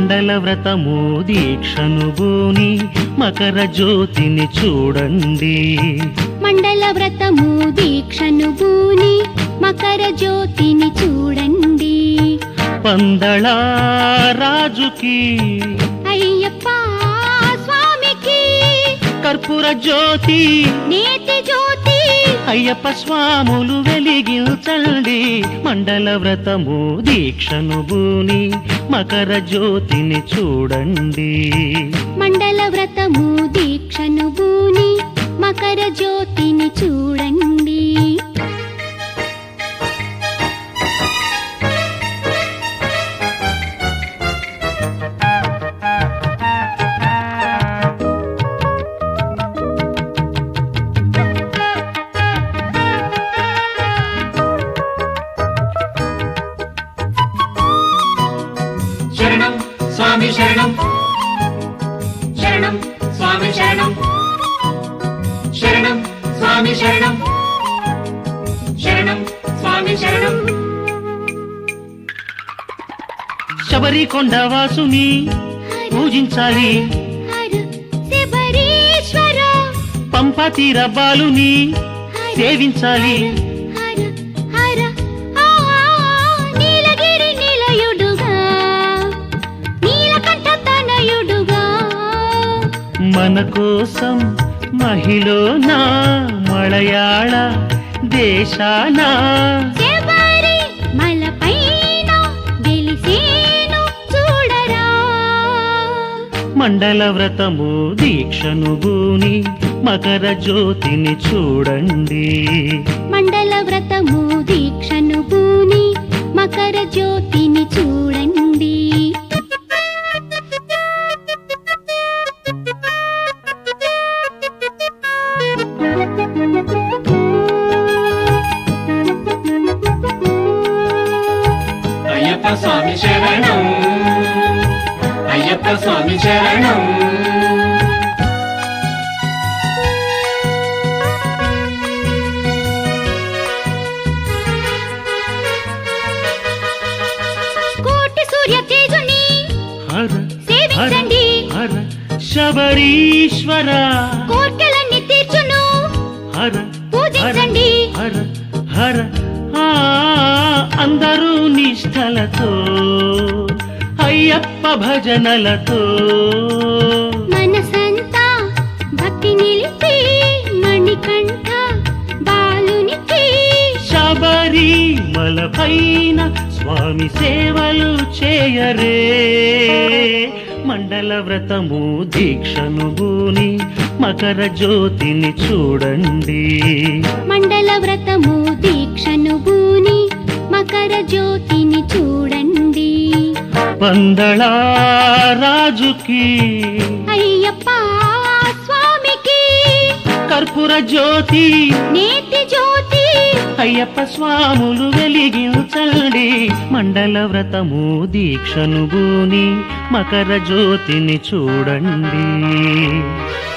మండల వ్రతము దీక్షను బూని మకర జ్యోతిని చూడండి మండల వ్రతము దీక్షను బూని మకర జ్యోతిని చూడండి పందళ రాజుకి అయ్యప్ప స్వామికి కర్పూర జ్యోతి నేతి జ్యోతి అయ్యప్ప స్వాములు వెలిగించండి మండల వ్రతము దీక్షను బూని మకర జ్యోతిని చూడండి మండల వ్రతము దీక్షను బూని మకర జ్యోతిని చూడండి శరణం స్వామి శరణం శరణం స్వామి శరణం శరణం స్వామి శరణం శరణం స్వామి శరణం శబరి కొండవాసుని పూజించాలి హర శబరీశ్వర పంప తీర బాలుని హర సేవించాలి హర హర ఆ నీలగిరి నిలయుడుగా నీలకంఠ తనయుడుగా మన కోసం మహిళన మలయాళ దేశాన శబరి మలపైన వెలిసేను చూడరా మండల వ్రతము దీక్షను బూని మకర జ్యోతిని చూడండి మండల వ్రతము దీక్షను బూని మకర జ్యోతిని చూడండి అయ్యప్ప స్వామి శరణం అయ్యప్ప స్వామి శరణం కోటి సూర్య తేజుని హర హర సేవించండి హర శబరీశ్వర కోర్కెలన్నీ తీర్చును హర పూజించండి హర హర ఆ, అందరూ నిష్టలతో అయ్యప్ప భజనలతో మనసంతా భక్తి నిలిపి మణికంఠ బాలునికి శబరి మలపైన స్వామి సేవలు చేయరే మండల వ్రతము దీక్షను బూని మకర జ్యోతిని చూడండి మండల వ్రతము దీక్షను బూని మకర జ్యోతిని చూడండి పందళ రాజుకి అయ్యప్ప స్వామికి కర్పూర జ్యోతి నేతి జ్యోతి అయ్యప్ప స్వాములు వెలిగించండి మండల వ్రతము దీక్షను బూని మకర జ్యోతిని చూడండి